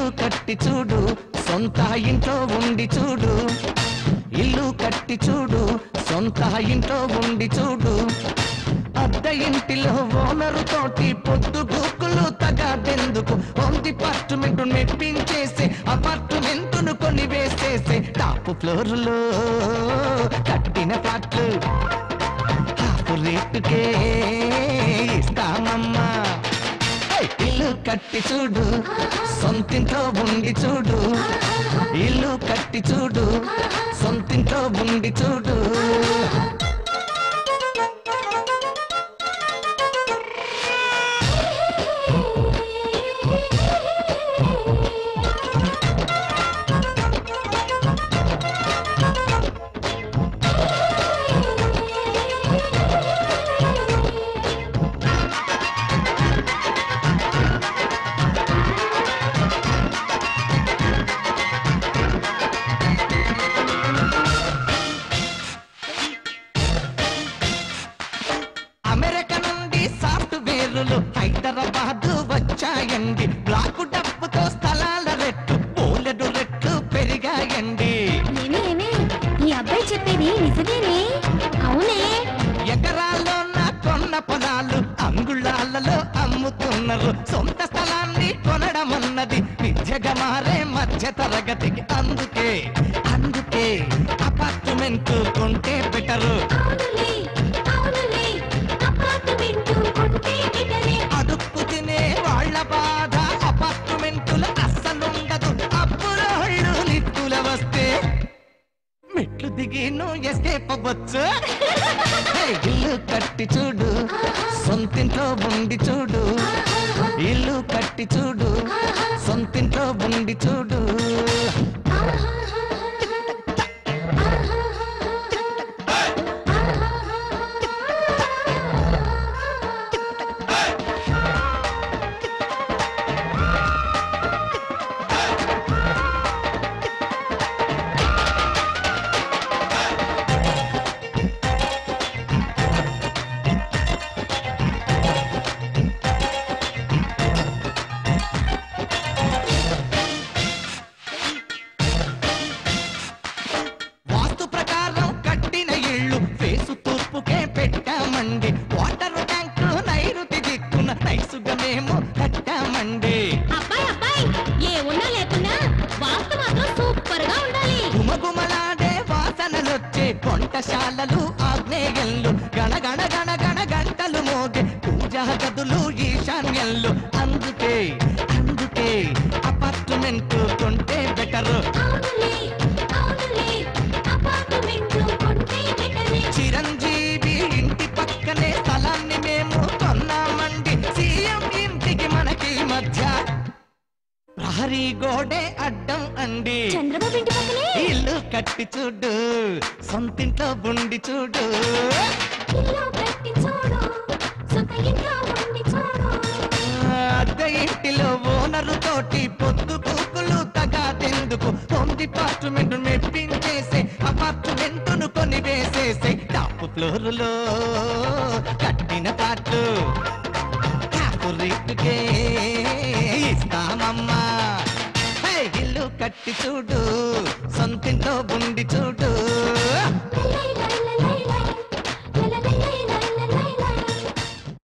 ఇల్లు కట్టి చూడు సొంత ఇంట్లో ఉండి చూడు ఇల్లు కట్టి చూడు సొంత ఇంట్లో ఉండి చూడు అద్దె ఇంటిలో ఓనరు తోటి పొద్దు గూకులు తగాదెందుకు హోమ్ డిపార్ట్మెంట్ మెప్పించేసే అపార్ట్మెంట్ కొని వేసేసే టాప్ ఫ్లోర్లో కట్టిన ఫ్లాట్లు హాఫ్ రేటుకే ఇస్తామమ్మా ఇల్లు కట్టి చూడు సొంతింట్లో ఉండి చూడు ఇల్లు కట్టి చూడు సొంతింట్లో ఉండి చూడు అమెరికా నుండి సాఫ్ట్వేర్లు హైదరాబాద్ వచ్చాయండి బ్లాక్ డబ్బుతో స్థలాల రెట్లు బోలెడు రెట్లు పెరిగాయండి ఏమే ఏమే ఈ అబ్బాయి చెప్పేది నిజమేనే అవునే ఎకరాల్లో నా కొన్న పొలాలు అంగుళాలలో అమ్ముతున్నారు సొంత స్థలాన్ని కొనడం అన్నది విద్యగా మారే మధ్య తరగతికి అందుకే అందుకే అపార్ట్మెంట్ కొంటే బెటరు అవునులే అవునులే అపార్ట్మెంట్ కొంటే బెటరే అడుక్కు తినే వాళ్ళ బాధ అపార్ట్మెంటుల అస్సలుండదు అప్పులోళ్ళు లిఫ్టుల వస్తే మెట్లు దిగి నువ్వు ఎస్కేప్ అవ్వచ్చు హే, ఇల్లు కట్టి చూడు సొంతింట్లో ఉండి చూడు ఇల్లు కట్టి చూడు సొంతింట్లో ఉండి చూడు వాస్తు ప్రకారం కట్టిన ఇళ్ళు ఫేసు తూర్పుకే పెట్టామండి వాటర్ ట్యాంక్ నైరుతి దిక్కున నైసుగా మేము కట్టామండి అబ్బాయి అబ్బాయి ఏ ఉన్నా లేకున్నా వాస్తు మాత్రం సూపర్ గా ఉండాలి గుమగుమలాడే వాసనలొచ్చే వంటశాలలు ఆగ్నేయంలు గణగణ గణ గణ గంటలు మోగే పూజా గదులు ఈశాన్యంలు అందుకే అందుకే అపార్ట్మెంట్ కొంటే బెటరు అవునులే అవునులే అపార్ట్మెంట్ కొంటే బెటరే చిరంజీవి ఇంటి పక్కనే స్థలాన్ని మేము కొన్నామండి సీఎం ఇంటికి మనకి మధ్య ప్రహరీ గోడే అడ్డం అండి చంద్రబాబు ఇంటి పక్కనే ఇల్లు కట్టి చూడు సొంతింట్లో ఉండి చూడు ఇల్లు కట్టి చూడు సొంత ఇంట్లో ఉండి చూడు అద్దె ఇంటిలో ఓనరు తోటి పొద్దు కూకులు తగాదెందుకు హోమ్ డిపార్ట్మెంట్ మెప్పించేసే అపార్ట్మెంట్ ను కొని వేసేసే టాప్ ఫ్లోర్లో కట్టిన పాటలు టాప్ రేటుకే ఇస్తామమ్మా హే, ఇల్లు కట్టి చూడు సొంతింట్లో ఉండి చూడు